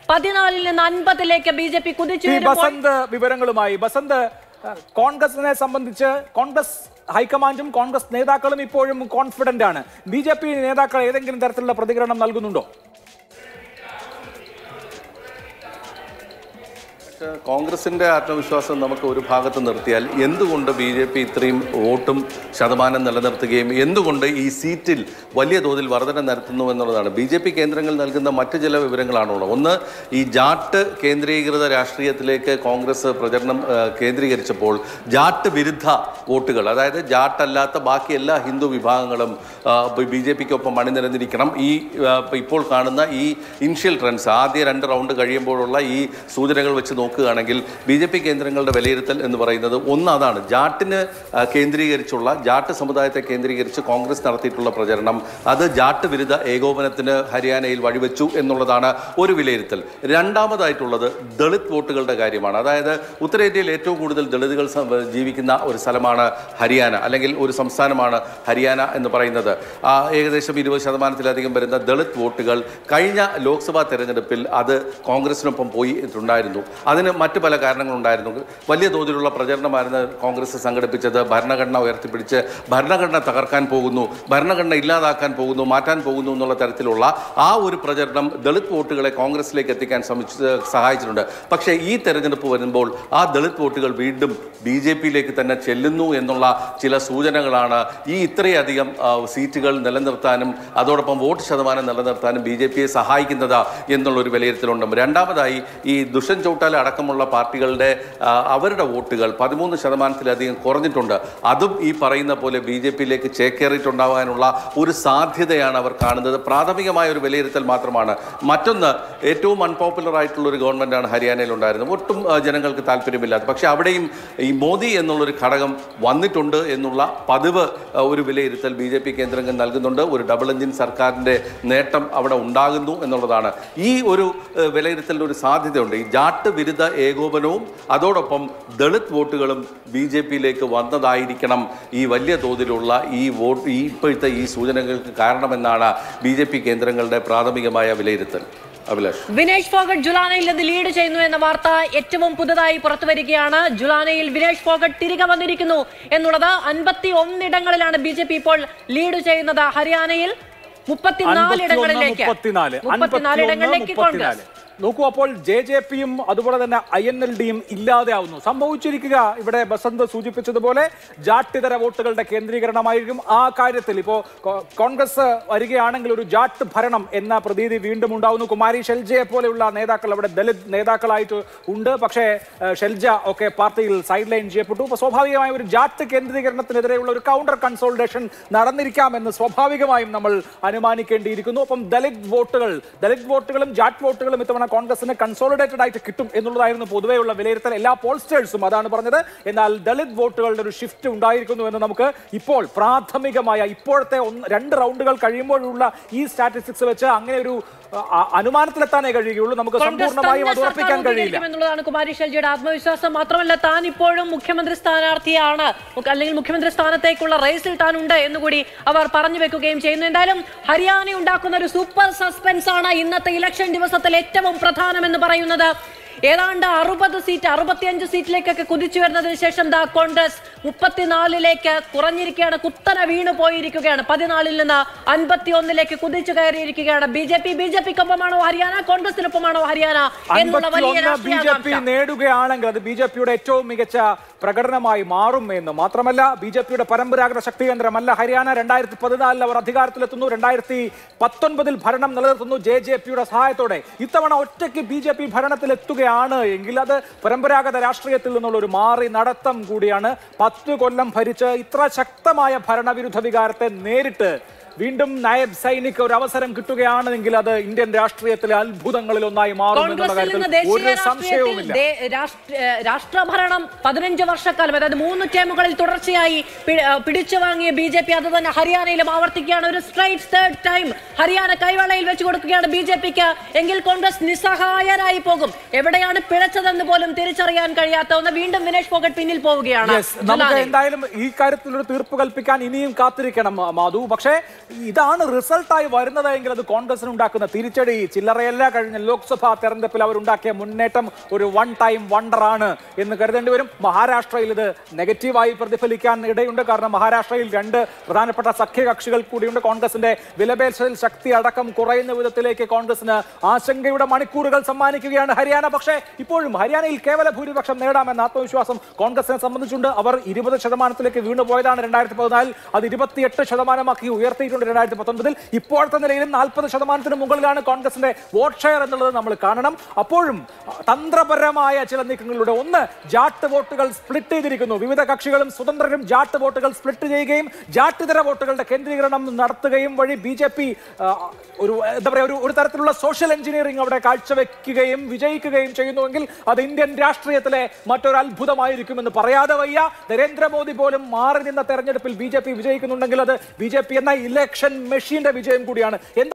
പതിനാലിൽ നിന്ന് അൻപതിലേക്ക് B J P കുതിച്ചു ഈ വരുമ്പോൾ ബസന്ത് വിവരങ്ങളുമായി ബസന്ത് അഹ്, കോൺഗ്രസിനെ സംബന്ധിച്ച് കോൺഗ്രസ് ഹൈക്കമാൻഡും കോൺഗ്രസ് നേതാക്കളും ഇപ്പോഴും കോൺഫിഡന്റ് ആണ് ബി ജെ പി നേതാക്കൾ ഏതെങ്കിലും തരത്തിലുള്ള പ്രതികരണം നൽകുന്നുണ്ടോ പക്ഷേ കോൺഗ്രസിന്റെ ആത്മവിശ്വാസം നമുക്ക് ഒരു ഭാഗത്ത് നിർത്തിയാൽ എന്തുകൊണ്ട് ബി ജെ പി ഇത്രയും വോട്ടും ശതമാനം നിലനിർത്തുകയും എന്തുകൊണ്ട് ഈ സീറ്റിൽ വലിയ തോതിൽ വർധന നടത്തുന്നു എന്നുള്ളതാണ് ബി ജെ പി കേന്ദ്രങ്ങൾ നൽകുന്ന മറ്റ് ചില വിവരങ്ങളാണുള്ളത് ഒന്ന് ഈ ജാട്ട് കേന്ദ്രീകൃത രാഷ്ട്രീയത്തിലേക്ക് കോൺഗ്രസ് പ്രചരണം ആ, കേന്ദ്രീകരിച്ചപ്പോൾ ജാട്ട് വിരുദ്ധ വോട്ടുകൾ അതായത് ജാട്ടല്ലാത്ത ബാക്കി എല്ലാ ഹിന്ദു വിഭാഗങ്ങളും ബി ജെ പിക്കൊപ്പം അണിനിരന്നിരിക്കണം ഈ ആ, ഇപ്പോൾ കാണുന്ന ഈ ഇനിഷ്യൽ ട്രെൻഡ്സ് ആദ്യ രണ്ട് റൗണ്ട് കഴിയുമ്പോഴുള്ള ഈ സൂചനകൾ വെച്ച് നോക്കുകയാണെങ്കിൽ ബി ജെ പി കേന്ദ്രങ്ങളുടെ വിലയിരുത്തൽ എന്ന് പറയുന്നത് ഒന്ന് അതാണ് ജാട്ടിന് ആ, കേന്ദ്രീകരിച്ചുള്ള ജാട്ട് സമുദായത്തെ കേന്ദ്രീകരിച്ച് കോൺഗ്രസ് നടത്തിയിട്ടുള്ള പ്രചരണം അത് ജാട്ട് വിരുദ്ധ ഏകോപനത്തിന് ഹരിയാനയിൽ വഴിവെച്ചു എന്നുള്ളതാണ് ഒരു വിലയിരുത്തൽ രണ്ടാമതായിട്ടുള്ളത് ദളിത് വോട്ടുകളുടെ കാര്യമാണ് അതായത് ഉത്തരേന്ത്യയിൽ ഏറ്റവും കൂടുതൽ ദളിതുകൾ സം- ജീവിക്കുന്ന ഒരു സ്ഥലമാണ് ഹരിയാന അല്ലെങ്കിൽ ഒരു സംസ്ഥാനമാണ് ഹരിയാന എന്ന് പറയുന്നത് ആ, ഏകദേശം ഇരുപത് ശതമാനത്തിലധികം വരുന്ന ദളിത് വോട്ടുകൾ കഴിഞ്ഞ ലോക്സഭാ തെരഞ്ഞെടുപ്പിൽ അത് കോൺഗ്രസിനൊപ്പം പോയിട്ടുണ്ടായിരുന്നു അതിന് മറ്റ് പല കാരണങ്ങളുണ്ടായിരുന്നു വലിയ തോതിലുള്ള പ്രചരണമായിരുന്നു കോൺഗ്രസ് സംഘടിപ്പിച്ചത് ഭരണഘടന ഉയർത്തിപ്പിടിച്ച് ഭരണഘടന തകർക്കാൻ പോകുന്നു ഭരണഘടന ഇല്ലാതാക്കാൻ പോകുന്നു മാറ്റാൻ പോകുന്നു എന്നുള്ള തരത്തിലുള്ള ആ ഒരു പ്രചരണം ദളിത് വോട്ടുകളെ കോൺഗ്രസിലേക്ക് എത്തിക്കാൻ ശ്രമിച്ച് സഹായിച്ചിട്ടുണ്ട് പക്ഷേ ഈ തെരഞ്ഞെടുപ്പ് വരുമ്പോൾ ആ ദളിത് വോട്ടുകൾ വീണ്ടും ബി ജെ പിയിലേക്ക് തന്നെ ചെല്ലുന്നു എന്നുള്ള ചില സൂചനകളാണ് ഈ ഇത്രയധികം ആ, സീറ്റുകൾ നിലനിർത്താനും അതോടൊപ്പം വോട്ട് ശതമാനം നിലനിർത്താനും ബി ജെ പിയെ സഹായിക്കുന്നത് എന്നുള്ളൊരു വിലയിരുത്തലുണ്ട് രണ്ടാമതായി ഈ ദുഷ്യൻ ചൗട്ടാല അടക്കമുള്ള പാർട്ടികളുടെ ആ, അവരുടെ വോട്ടുകൾ പതിമൂന്ന് ശതമാനത്തിലധികം കുറഞ്ഞിട്ടുണ്ട് അതും ഈ പറയുന്ന പോലെ ബി ജെ പിയിലേക്ക് ചേക്കേറിയിട്ടുണ്ടാകാനുള്ള ഒരു സാധ്യതയാണ് അവർ കാണുന്നത് പ്രാഥമികമായ ഒരു വിലയിരുത്തൽ മാത്രമാണ് മറ്റൊന്ന് ഏറ്റവും അൺപോപ്പുലർ ആയിട്ടുള്ള ഒരു ഗവൺമെന്റാണ് ഹരിയാനയിൽ ഉണ്ടായിരുന്നത് ഒട്ടും ആ, ജനങ്ങൾക്ക് താല്പര്യമില്ലാത്ത പക്ഷേ അവിടെയും ഈ മോദി എന്നുള്ളൊരു ഘടകം വന്നിട്ടുണ്ട് എന്നുള്ള പതിവ് ആ, ഒരു വിലയിരുത്തൽ ബി ജെ പി കേന്ദ്രങ്ങൾ നൽകുന്നുണ്ട് ഒരു ഡബിൾ എഞ്ചിൻ സർക്കാരിൻ്റെ നേട്ടം അവിടെ ഉണ്ടാകുന്നു എന്നുള്ളതാണ് ഈ ഒരു ഏഹ്, വിലയിരുത്തലിന് ഒരു സാധ്യതയുണ്ട് ഈ ജാട്ട് വിരുദ്ധ ഏകോപനവും അതോടൊപ്പം ദളിത് വോട്ടുകളും ബി ജെ പിയിലേക്ക് വന്നതായിരിക്കണം ഈ വലിയ തോതിലുള്ള ഈ വോട്ട് ഈ ഇപ്പോഴത്തെ ഈ സൂചനകൾക്ക് കാരണമെന്നാണ് ബി ജെ പി കേന്ദ്രങ്ങളുടെ പ്രാഥമികമായ വിലയിരുത്തൽ അഭിലാഷ് വിനേഷ് ഫോഗട്ട് ജുലാനയിൽ നിന്ന് ലീഡ് ചെയ്യുന്നു എന്ന വാർത്ത ഏറ്റവും പുതുതായി പുറത്തു വരികയാണ് ജുലാനയിൽ വിനേഷ് ഫോഗട്ട് തിരികെ വന്നിരിക്കുന്നു എന്നുള്ളത് അൻപത്തി ഒന്നിടങ്ങളിലാണ് ബി ജെ പി ഇപ്പോൾ ലീഡ് ചെയ്യുന്നത് ഹരിയാനയിൽ മുപ്പത്തിനാല് ഇടങ്ങളിലേക്ക് മുപ്പത്തിനാല് മുപ്പത്തിനാല് ഇടങ്ങളിലേക്ക് കോൺഗ്രസ് നോക്കൂ അപ്പോൾ ജെ ജെ പിയും അതുപോലെ തന്നെ ഐ എൻ എൽ ഡിയും ഇല്ലാതെ ആവുന്നു സംഭവിച്ചിരിക്കുക ഇവിടെ ബസന്ത് സൂചിപ്പിച്ചതുപോലെ ജാട്ടിതര വോട്ടുകളുടെ കേന്ദ്രീകരണമായിരിക്കും ആ കാര്യത്തിൽ ഇപ്പോ കോ- കോൺഗ്രസ് വരികയാണെങ്കിൽ ഒരു ജാട്ട് ഭരണം എന്ന പ്രതീതി വീണ്ടും ഉണ്ടാവുന്നു കുമാരി ഷെൽജയെ പോലെയുള്ള നേതാക്കൾ അവിടെ ദലിത് നേതാക്കളായിട്ട് ഉണ്ട് പക്ഷേ ഏഹ്, ഷെൽജ ഒക്കെ പാർട്ടിയിൽ സൈഡ് ലൈൻ ചെയ്യപ്പെട്ടു അപ്പോൾ സ്വാഭാവികമായും ഒരു ജാട്ട് കേന്ദ്രീകരണത്തിനെതിരെയുള്ള ഒരു കൗണ്ടർ കൺസോൾട്ടേഷൻ നടന്നിരിക്കാമെന്ന് സ്വാഭാവികമായും നമ്മൾ അനുമാനിക്കേണ്ടിയിരിക്കുന്നു അപ്പം ദലിത് വോട്ടുകൾ ദലിത് വോട്ടുകളും ജാട്ട് വോട്ടുകളും ഇത്തവണ കോൺഗ്രസിന് കൺസോളിഡേറ്റഡ് ആയിട്ട് കിട്ടും എന്നുള്ളതായിരുന്നു പൊതുവെയുള്ള വിലയിരുത്തൽ എല്ലാ പോൾസ്റ്റേഴ്സും അതാണ് പറഞ്ഞത് എന്നാൽ ദലിത് വോട്ടുകളുടെ ഒരു ഷിഫ്റ്റ് ഉണ്ടായിരിക്കുന്നു എന്ന് നമുക്ക് ഇപ്പോൾ പ്രാഥമികമായ ഇപ്പോഴത്തെ ഒന്ന് രണ്ട് റൗണ്ടുകൾ കഴിയുമ്പോഴുള്ള ഈ സ്റ്റാറ്റിസ്റ്റിക്സ് വെച്ച് അങ്ങനെ ഒരു അ, അനുമാനത്തിലെത്താനേ കഴിയുകയുള്ളൂ നമുക്ക് കോൺഗ്രസ് സമ്പൂർണ്ണമായും അത് തന്നെ ഉറപ്പിക്കാൻ സർക്കാർ കഴിയില്ല രൂപീകരിക്കുമെന്നുള്ളതാണ് കുമാരി ഷെൽജിയുടെ ആത്മവിശ്വാസം മാത്രമല്ല താൻ ഇപ്പോഴും മുഖ്യമന്ത്രി സ്ഥാനാർത്ഥിയാണ് മുഖ- അല്ലെങ്കിൽ മുഖ്യമന്ത്രി സ്ഥാനത്തേക്കുള്ള റേസിൽ താൻ ഉണ്ട് എന്നുകൂടി അവർ പറഞ്ഞു വെക്കുകയും ചെയ്യുന്നു എന്തായാലും ഹരിയാന ഉണ്ടാക്കുന്ന ഒരു സൂപ്പർ സസ്പെൻസ് ആണ് ഇന്നത്തെ ഇലക്ഷൻ ദിവസത്തിൽ ഏറ്റവും പ്രധാനമെന്ന് പറയുന്നത് ഏതാണ്ട് അറുപത് സീറ്റ് അറുപത്തിയഞ്ച് സീറ്റിലേക്കൊക്കെ കുതിച്ചു വരുന്നതിന് ശേഷം ദാ കോൺഗ്രസ് മുപ്പത്തിനാലിലേക്ക് കുറഞ്ഞിരിക്കുകയാണ് കുത്തനെ വീണു പോയിരിക്കുകയാണ് പതിനാലിൽ നിന്ന് അൻപത്തി ഒന്നിലേക്ക് കുതിച്ചു കയറിയിരിക്കുകയാണ് B J P B J പിക്കൊപ്പമാണോ ഹരിയാന കോൺഗ്രസിനൊപ്പമാണോ ഹരിയാന എന്നുള്ള വലിയ ബി രാഷ്ട്രീയ ജെ പി ആകാംക്ഷ. നേടുകയാണെങ്കിൽ അത് ബി ജെ പിയുടെ ഏറ്റവും മികച്ച പ്രകടനമായി മാറും എന്ന് മാത്രമല്ല ബി ജെ പിയുടെ പരമ്പരാഗത ശക്തി കേന്ദ്രമല്ല ഹരിയാന രണ്ടായിരത്തി പതിനാലിൽ അവർ അധികാരത്തിലെത്തുന്നു രണ്ടായിരത്തി പത്തൊൻപതിൽ ഭരണം നിലനിർത്തുന്നു ജെ ജെ പിയുടെ സഹായത്തോടെ ഇത്തവണ ഒറ്റയ്ക്ക് ബി ജെ പി ഭരണത്തിലെത്തുകയാണ് എങ്കിൽ അത് പരമ്പരാഗത രാഷ്ട്രീയത്തിൽ നിന്നുള്ള ഒരു മാറി നടത്തം കൂടിയാണ് പത്ത് കൊല്ലം ഭരിച്ച് ഇത്ര ശക്തമായ ഭരണവിരുദ്ധ വികാരത്തെ നേരിട്ട് വീണ്ടും നായബ് സൈനിക്ക് ഒരു അവസരം കിട്ടുകയാണെങ്കിൽ അത് ഇന്ത്യൻ രാഷ്ട്രീയത്തിലെ അത്ഭുതങ്ങളിൽ ഒന്നായി മാറും എന്നുള്ള കോൺഗ്രസിൽ നിന്ന് കാര്യത്തിൽ ദേശീയ ഒരു രാഷ്ട്രീയത്തിൽ സംശയവുമില്ല ദേ- രാഷ്ട്ര- ഏഹ് രാഷ്ട്രഭരണം പതിനഞ്ച് വർഷക്കാലം അതായത് മൂന്ന് ടേമുകളിൽ തുടർച്ചയായി പി- ഏഹ് പിടിച്ചു വാങ്ങിയ ബി ജെ പി അത് തന്നെ ഹരിയാനയിലും ആവർത്തിക്കുകയാണ് ഒരു സ്ട്രൈറ്റ് തേർഡ് ടൈം ഹരിയാന കൈവളയിൽ വെച്ച് കൊടുക്കുകയാണ് ബി ജെ പിക്ക് എങ്കിൽ കോൺഗ്രസ് നിസ്സഹായരായി പോകും എവിടെയാണ് പിഴച്ചതെന്ന് പോലും തിരിച്ചറിയാൻ കഴിയാത്ത ഒന്ന് വീണ്ടും വിനേഷ് ഫോഗട്ട് പിന്നിൽ പോവുകയാണ് Yes, നമുക്ക് ജുലാനി. എന്തായാലും ഈ കാര്യത്തിൽ ഒരു തീർപ്പ് കൽപ്പിക്കാൻ ഇനിയും കാത്തിരിക്കണം മ- മാധു പക്ഷേ ഇതാണ് റിസൾട്ടായി വരുന്നതെങ്കിൽ അത് കോൺഗ്രസിന് ഉണ്ടാക്കുന്ന തിരിച്ചടി ചില്ലറയല്ല കഴിഞ്ഞ ലോക്സഭാ തെരഞ്ഞെടുപ്പിൽ അവരുണ്ടാക്കിയ മുന്നേറ്റം ഒരു വൺ ടൈം വണ്ടർ ആണ് എന്ന് കരുതേണ്ടി വരും മഹാരാഷ്ട്രയിൽ ഇത് നെഗറ്റീവായി പ്രതിഫലിക്കാൻ ഇടയുണ്ട് കാരണം മഹാരാഷ്ട്രയിൽ രണ്ട് പ്രധാനപ്പെട്ട സഖ്യകക്ഷികൾ കൂടിയുണ്ട് കോൺഗ്രസിന്റെ വിലപേശൽ ശക്തി അടക്കം കുറയുന്ന വിധത്തിലേക്ക് കോൺഗ്രസിന് ആശങ്കയുടെ മണിക്കൂറുകൾ സമ്മാനിക്കുകയാണ് ഹരിയാന പക്ഷേ ഇപ്പോഴും ഹരിയാനയിൽ കേവല ഭൂരിപക്ഷം നേടാമെന്ന ആത്മവിശ്വാസം കോൺഗ്രസിനെ സംബന്ധിച്ചുണ്ട് അവർ ഇരുപത് ശതമാനത്തിലേക്ക് വീണുപോയതാണ് രണ്ടായിരത്തി പതിനാലിൽ അത് ഇരുപത്തിയെട്ട് ശതമാനമാക്കി ഉയർത്തിയിട്ടുണ്ട് രണ്ടായിരത്തി പത്തൊൻപതിൽ ഇപ്പോഴത്തെ നിലയിലും നാൽപ്പത് ശതമാനത്തിന് മുകളിലാണ് കോൺഗ്രസിന്റെ വോട്ട് ഷെയർ എന്നുള്ളത് നമ്മൾ കാണണം അപ്പോഴും തന്ത്രപരമായ ചില നീക്കങ്ങളിലൂടെ ഒന്ന് ജാട്ട് വോട്ടുകൾ സ്പ്ലിറ്റ് ചെയ്തിരിക്കുന്നു വിവിധ കക്ഷികളും സ്വതന്ത്രരും ജാട്ട് വോട്ടുകൾ സ്പ്ലിറ്റ് ചെയ്യുകയും ജാട്ടിതര വോട്ടുകളുടെ കേന്ദ്രീകരണം നടത്തുകയും വഴി ബി ജെ പി ഒരു എന്താ പറയുക ഒരു ഒരു തരത്തിലുള്ള സോഷ്യൽ എഞ്ചിനീയറിംഗ് അവിടെ കാഴ്ചവെക്കുകയും വിജയിക്കുകയും ചെയ്യുന്നുവെങ്കിൽ അത് ഇന്ത്യൻ രാഷ്ട്രീയത്തിലെ മറ്റൊരു അത്ഭുതമായിരിക്കുമെന്ന് പറയാതെ വയ്യ നരേന്ദ്രമോദി പോലും മാറി നിന്ന തെരഞ്ഞെടുപ്പിൽ ബി ജെ പി വിജയിക്കുന്നുണ്ടെങ്കിൽ അത് ബി ജെ പി എന്ന ഇലക്ഷൻ മെഷീന്റെ വിജയം കൂടിയാണ്